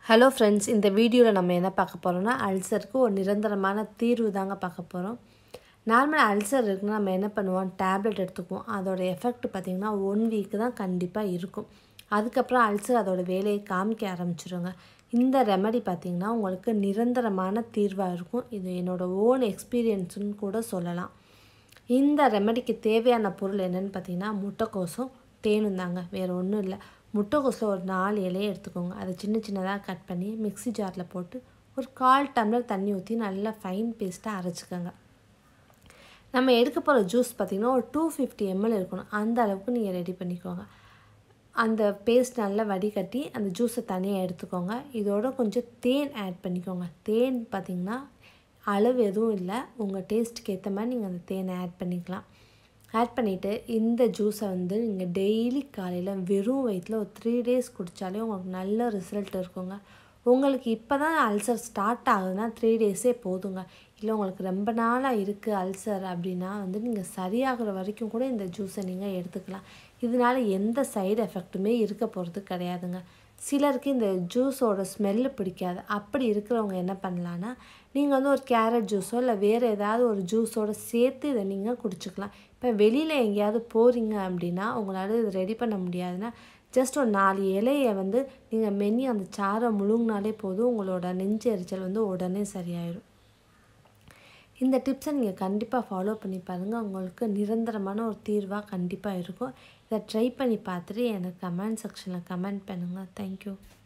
hello friends இந்த வீடியோவில் நம்ம என்ன பார்க்க போகிறோம்னா அல்சருக்கு ஒரு நிரந்தரமான தீர்வு தாங்க பார்க்க போகிறோம் நார்மல் அல்சர் இருக்குன்னா நம்ம என்ன பண்ணுவோம் டேப்லெட் எடுத்துக்குவோம் அதோட எஃபெக்ட் பார்த்திங்கன்னா ஒன் வீக் தான் கண்டிப்பாக இருக்கும் அதுக்கப்புறம் அல்சர் அதோட வேலையை காமிக்க ஆரம்பிச்சிருங்க இந்த ரெமடி பார்த்திங்கன்னா உங்களுக்கு நிரந்தரமான தீர்வாக இருக்கும் இது என்னோடய ஓன் எக்ஸ்பீரியன்ஸுன்னு கூட சொல்லலாம் இந்த ரெமடிக்கு தேவையான பொருள் என்னென்னு பார்த்தீங்கன்னா முட்டைக்கோசும் தேனும் தாங்க வேறு ஒன்றும் இல்லை முட்டைக்கோஸில் ஒரு நாலு இலையை எடுத்துக்கோங்க அதை சின்ன சின்னதாக கட் பண்ணி மிக்ஸி ஜாரில் போட்டு ஒரு கால் டம்ளர் தண்ணி ஊற்றி நல்லா ஃபைன் பேஸ்ட்டாக அரைச்சிக்கோங்க நம்ம எடுக்க போகிற ஜூஸ் பார்த்திங்கன்னா ஒரு டூ ஃபிஃப்டி எம்எல் இருக்கணும் அந்த அளவுக்கு நீங்கள் ரெடி பண்ணிக்கோங்க அந்த பேஸ்ட் நல்லா வடிகட்டி அந்த ஜூஸை தனியாக எடுத்துக்கோங்க இதோட கொஞ்சம் தேன் ஆட் பண்ணிக்கோங்க தேன் பார்த்திங்கன்னா அளவு எதுவும் இல்லை உங்கள் டேஸ்ட்டுக்கு ஏற்ற மாதிரி நீங்கள் அந்த தேனை ஆட் பண்ணிக்கலாம் ஆட் பண்ணிவிட்டு இந்த ஜூஸை வந்து நீங்கள் டெய்லி காலையில் வெறும் வயிற்றில் ஒரு த்ரீ டேஸ் குடித்தாலே உங்களுக்கு நல்ல ரிசல்ட் இருக்குங்க உங்களுக்கு இப்போ தான் அல்சர் ஸ்டார்ட் ஆகுதுன்னா த்ரீ டேஸே போதுங்க இல்லை உங்களுக்கு ரொம்ப நாளாக இருக்குது அல்சர் அப்படின்னா வந்து நீங்கள் சரியாகிற வரைக்கும் கூட இந்த ஜூஸை நீங்கள் எடுத்துக்கலாம் இதனால் எந்த சைடு எஃபெக்ட்டுமே இருக்க போகிறது கிடையாதுங்க சிலருக்கு இந்த ஜூஸோட ஸ்மெல்லு பிடிக்காது அப்படி இருக்கிறவங்க என்ன பண்ணலான்னா நீங்கள் வந்து ஒரு கேரட் ஜூஸோ இல்லை வேறு ஏதாவது ஒரு ஜூஸோடு சேர்த்து இதை நீங்கள் குடிச்சிக்கலாம் இப்போ வெளியில் எங்கேயாவது போகிறீங்க அப்படின்னா உங்களால் இது ரெடி பண்ண முடியாதுன்னா ஜஸ்ட் ஒரு நாலு இலையை வந்து நீங்கள் மென்னி அந்த சாரை முழுங்கினாலே போதும் உங்களோட நெஞ்சு எரிச்சல் வந்து உடனே சரியாயிடும் இந்த டிப்ஸை நீங்கள் கண்டிப்பாக ஃபாலோ பண்ணி பாருங்கள் உங்களுக்கு நிரந்தரமான ஒரு தீர்வாக கண்டிப்பாக இருக்கும் இதை ட்ரை பண்ணி பார்த்துட்டு எனக்கு கமெண்ட் செக்ஷனில் கமெண்ட் பண்ணுங்கள் தேங்க்யூ